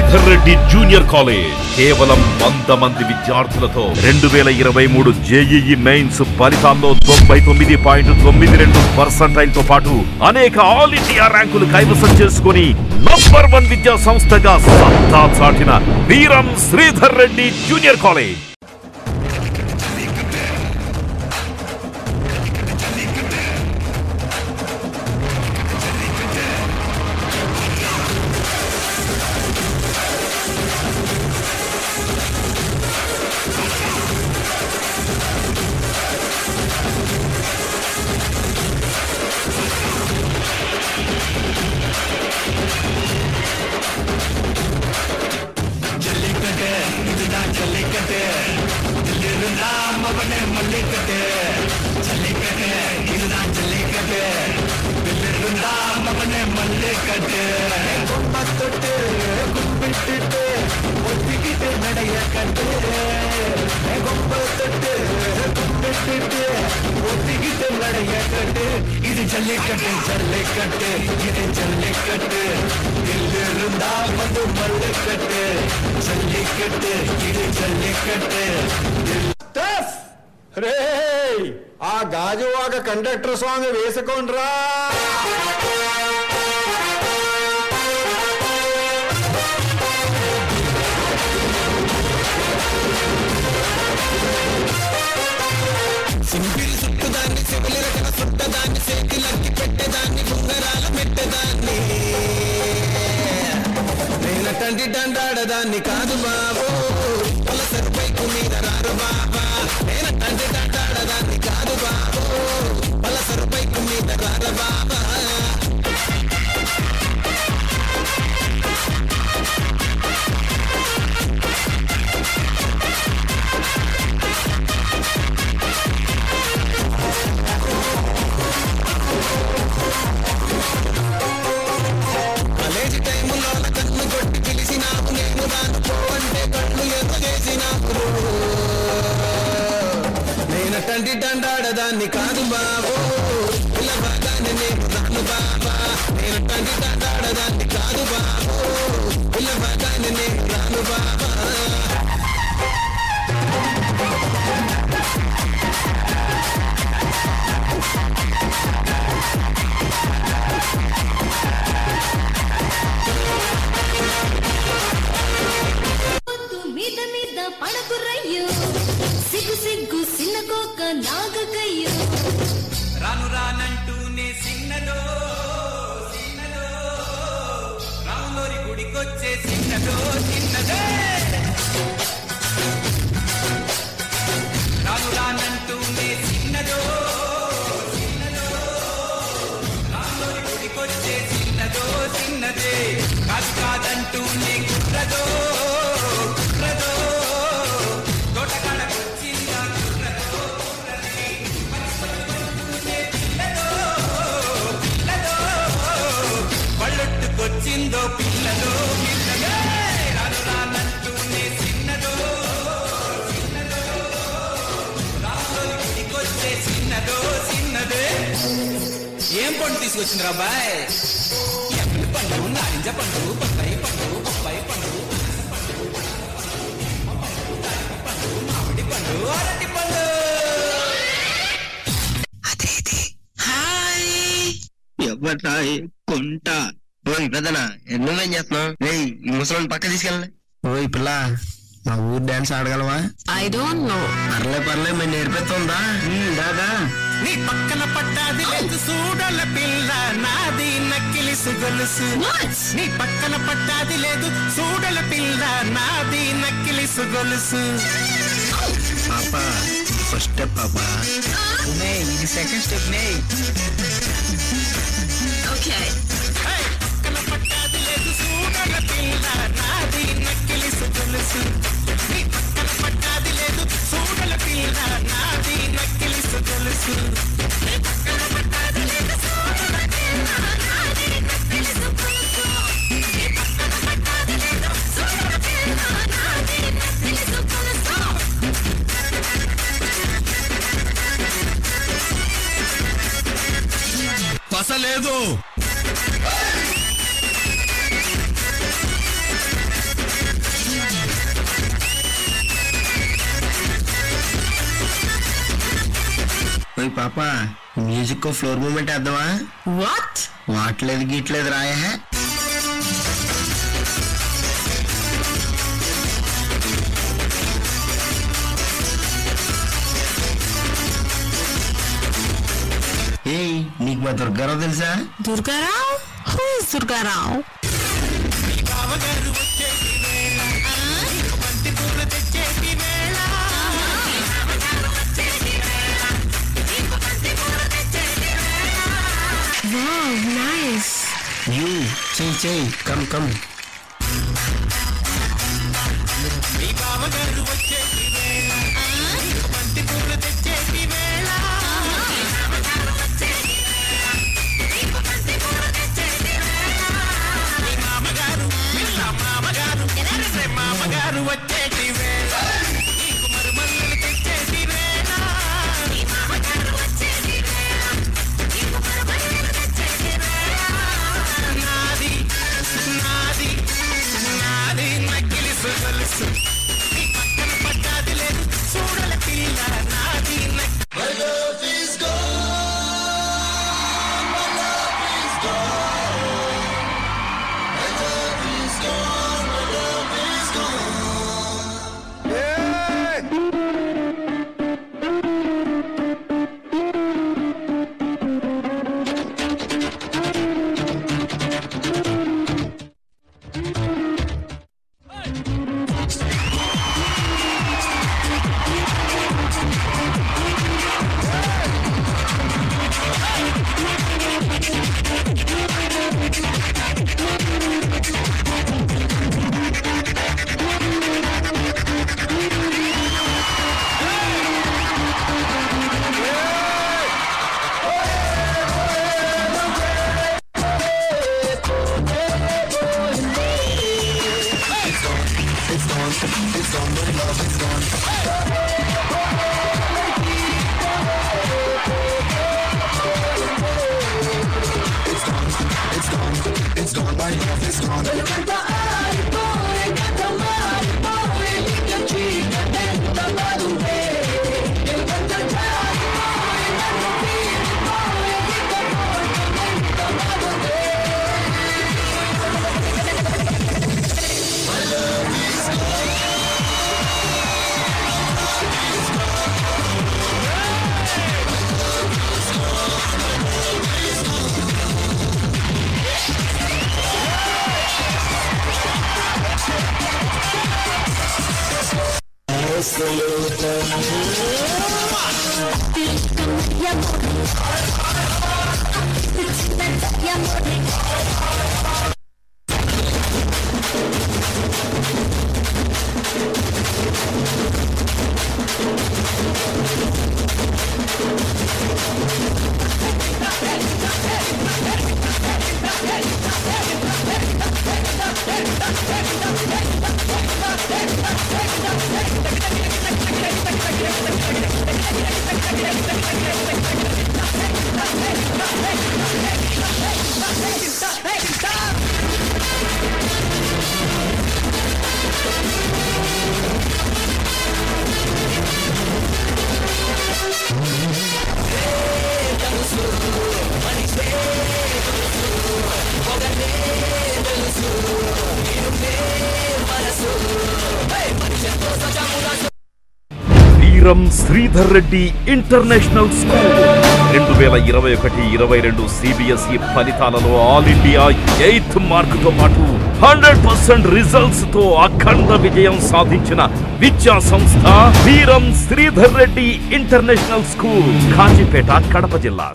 Sridhar Reddy junior college కేవలం వంద మంది విద్యార్థులతో రెండు వేల ఇరవై మూడు జేఈఈ మెయిన్స్ ఫలితాల్లో తొంభై తొమ్మిది పాయింట్ తొమ్మిది రెండు పర్సంటైల్ తో పాటు అనేక ఆల్ ఇండియా ర్యాంకులు కైవసం చేసుకుని నంబర్ వన్ విద్యా సంస్థగా సత్తా చాటిన వీరం శ్రీధర్ రెడ్డి జూనియర్ కాలేజ్ இது ஜல்லிக்கட்டு ஜல்லிக்கட்டு இது ஜல்லிக்கட்டு இಲ್ಲಿருந்தா வந்து மல்லுக்கட்டு ஜல்லிக்கட்டு இது ஜல்லிக்கட்டு రే ఆ గాజువాక కండక్టర్ సాంగ్ వేసుకోండ్రా సింపిరి చుట్టదాన్ని చెవులి రకన చుట్టదాన్ని చేతిలకి పెట్టేదాన్ని ఉంగరాల పెట్టేదాన్ని నేనటంటి దండాడదాన్ని కాదు బాబు పొలసరి బైకు మీద రారు బాబా నేనటంటి దండాడదాన్ని కాదు బాబు పొలసరి బైకు మీద రారు బాబా కాలేజీ టైములో నా కన్ను కొట్టి పిలిచినావు నేను రాను పో అంటే కళ్ళు ఎర్ర చేసినావు నేనటంటి దండాడదాన్ని కాదు బాబు పిల్లబాగానే నేను రాను బాబా నేనటంటి దండాడదాన్ని కాదు బాబు పిల్లబాగానే నేను రాను బాబా పొద్దు మీద మీద పడకురయ్యో సిగ్గు సిగ్గు సిన్నకోక నాగకయ్యో రాను రానంటూనే సిన్నదో సిన్నదో రాములోరి గుడికొచ్చే సిన్నదో సిన్నదే రాను రానంటూనే సిన్నదో సిన్నదో రాములోరి గుడికొచ్చే సిన్నదో సిన్నదే కాదు కాదంటూనే కుట్రదో కుట్రదో తోటకాడకొచ్చిందా కుట్రదో కుట్రది పళ్ళొట్టుకొచ్చిందో పిల్లదో పిల్లదో రాను రానంటూనే చిన్నదో చిన్నదో రాములోని గుడికొచ్చే చిన్నదో చిన్నదే ఏం పండు తీసుకొచ్చింది రాబాయ్ ఎప్పటి పండు నారింజ పండు బొప్పాయి పండు బొప్పాయి పండు పండు మామిడి పండు అరటి పండు ఎవటాయి కొంట ఓయ్ పెద్దనా నువ్వేం చేస్తున్నావు రేయ్ ఈ ముసలిని పక్క తీసుకెళ్ళండి ఓయ్ పిల్ల మా ఊరు డాన్స్ ఆడగలవా ఐ డోంట్ నో పర్లే పర్లే మేము నేర్పిస్తుందా దాదా నీ పక్కన పట్టాది లేదు చూడల పిల్ల నాది నక్కిలిసు గొలుసు నీ పక్కన పట్టాది లేదు చూడల పిల్ల నాది నక్కిలిసు గొలుసు పాప ఫస్ట్ స్టెప్ పాప ఇది సెకండ్ స్టెప్ నే ఓకే పక్కన పట్టాది లేదు చూడల పిల్ల నాది నక్కిలిసు గొలుసు నీ పక్కన పట్టాది లేదు చూడల పిల్ల నాది నక్కిలిసు గొలుసు నీ పక్కన పట్టాది లేదు చూడల పిల్ల నాది నక్కిలిసు గొలుసు నీ పక్కన పట్టాది లేదు చూడల పిల్ల నాది నక్కిలిసు గొలుసు పసలేదు ఓయ్ పాప మ్యూజిక్ ఫ్లోర్ మూమెంట్ వేద్దామా వాట్ వాట్లేదు గీట్లేదు రాయా ఏయ్ నీకు మా దుర్గారావు తెలుసా Durga Rao who is Durga Rao wow nice you చెయ్యి చెయ్యి కమ్ కమ్ మామగారు వచ్చేటి వేళ నీకు మరుమల్లెలు తెచ్చేటి వేళ నీ మామగారు వచ్చేటి వేళ నీకు మరుమల్లెలు తెచ్చేటి వేళ నాది నాది నాది నక్కిలి సొగలుసు నీ పక్కన పడ్డాది లేదు చూడల పిల్ల నాది నక్కి వీరం శ్రీధర్ రెడ్డి ఇంటర్నేషనల్ స్కూల్ రెండు వేల ఇరవై ఒకటి ఇరవై రెండు సిబిఎస్ఈ ఫలితాలలో ఆల్ ఇండియా ఎయిత్ మార్కుతో పాటు హండ్రెడ్ పర్సెంట్ రిజల్ట్స్ తో అఖండ విజయం సాధించిన విద్యా సంస్థ వీరం శ్రీధర్ రెడ్డి ఇంటర్నేషనల్ స్కూల్ కాజీపేట కడప జిల్లా